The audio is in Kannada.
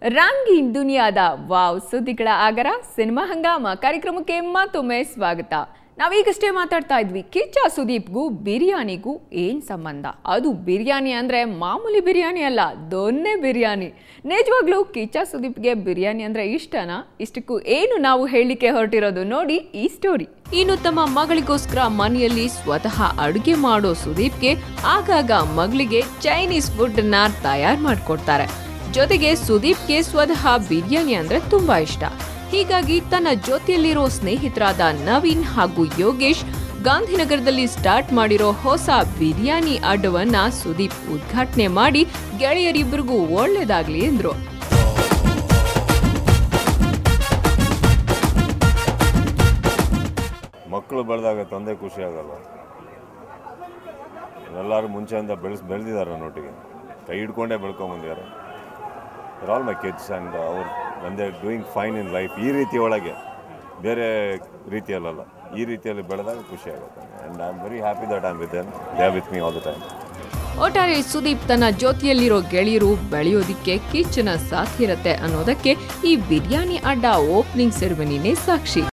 ರಂಗೀನ್ ದುನಿಯಾದ ವಾವ್ ಸುದ್ದಿಗಳ ಆಗರ ಸಿನಿಮಾ ಹಂಗಾಮ ಕಾರ್ಯಕ್ರಮಕ್ಕೆ ಮತ್ತೊಮ್ಮೆ ಸ್ವಾಗತ ನಾವೀಗಷ್ಟೇ ಮಾತಾಡ್ತಾ ಇದ್ವಿ ಕಿಚ್ಚ ಸುದೀಪ್ಗೂ ಬಿರಿಯಾನಿಗೂ ಏನ್ ಸಂಬಂಧ ಅದು ಬಿರಿಯಾನಿ ಅಂದ್ರೆ ಮಾಮೂಲಿ ಬಿರಿಯಾನಿ ಅಲ್ಲ ದೊನ್ನೆ ಬಿರಿಯಾನಿ ನಿಜವಾಗ್ಲೂ ಕಿಚ್ಚ ಸುದೀಪ್ಗೆ ಬಿರಿಯಾನಿ ಅಂದ್ರೆ ಇಷ್ಟನಾ ಇಷ್ಟಕ್ಕೂ ಏನು ನಾವು ಹೇಳಲಿಕ್ಕೆ ಹೊರಟಿರೋದು ನೋಡಿ ಈ ಸ್ಟೋರಿ ಇನ್ನು ತಮ್ಮ ಮಗಳಿಗೋಸ್ಕರ ಮನೆಯಲ್ಲಿ ಸ್ವತಃ ಅಡುಗೆ ಮಾಡೋ ಸುದೀಪ್ಗೆ ಆಗಾಗ ಮಗಳಿಗೆ ಚೈನೀಸ್ ಫುಡ್ ನ ತಯಾರು ಮಾಡ್ಕೊಡ್ತಾರೆ ಜೊತೆಗೆ ಸುದೀಪ್ಗೆ ಸ್ವತಃ ಬಿರಿಯಾನಿ ಅಂದ್ರೆ ತುಂಬಾ ಇಷ್ಟ ಹೀಗಾಗಿ ತನ್ನ ಜೊತೆಯಲ್ಲಿರೋ ಸ್ನೇಹಿತರಾದ ನವೀನ್ ಹಾಗೂ ಯೋಗೇಶ್ ಗಾಂಧಿನಗರದಲ್ಲಿ ಸ್ಟಾರ್ಟ್ ಮಾಡಿರೋ ಹೊಸ ಬಿರಿಯಾನಿ ಅಡ್ಡವನ್ನ ಸುದೀಪ್ ಉದ್ಘಾಟನೆ ಮಾಡಿ ಗೆಳೆಯರಿಬ್ಬರಿಗೂ ಒಳ್ಳೇದಾಗ್ಲಿ ಎಂದ್ರು ಮಕ್ಕಳು ಬೆಳೆದಾಗ ತಂದೆ ಖುಷಿ ಆಗಲ್ಲ ಎಲ್ಲರೂ ಮುಂಚೆಯಿಂದ ಬೆಳೆಸ್ ಬೆಳೆದಿದ್ದಾರೆ ನನ್ನೊಟ್ಟಿಗೆ ಕೈ ಹಿಡ್ಕೊಂಡೇ ಬೆಳ್ಕೊಂಬಂದಿದ್ದಾರೆ ಆಲ್ ಮೈ ಕಿಡ್ಸ್ ಆ್ಯಂಡ್ ಅವ್ರು ಒಂದೇ ಡೂಯಿಂಗ್ ಫೈನ್ ಇನ್ ಲೈಫ್ ಈ ರೀತಿ ಒಳಗೆ ಬೇರೆ ರೀತಿಯಲ್ಲಲ್ಲ ಈ ರೀತಿಯಲ್ಲಿ ಬೆಳೆದಾಗ ಖುಷಿ ಆಗುತ್ತೆ and I am very happy that I'm with then they with me all the time ಒಟ್ಟಾರೆ ಸುದೀಪ್ ತನ್ನ ಜೊತೆಯಲ್ಲಿರೋ ಗೆಳೆಯರು ಬೆಳೆಯೋದಿಕ್ಕೆ ಕಿಚ್ಚನ ಸಾಥ್ ಇರತ್ತೆ ಅನ್ನೋದಕ್ಕೆ ಈ ಬಿರಿಯಾನಿ ಅಡ್ಡ ಓಪನಿಂಗ್ ಸೆರೆಮನಿನೇ ಸಾಕ್ಷಿ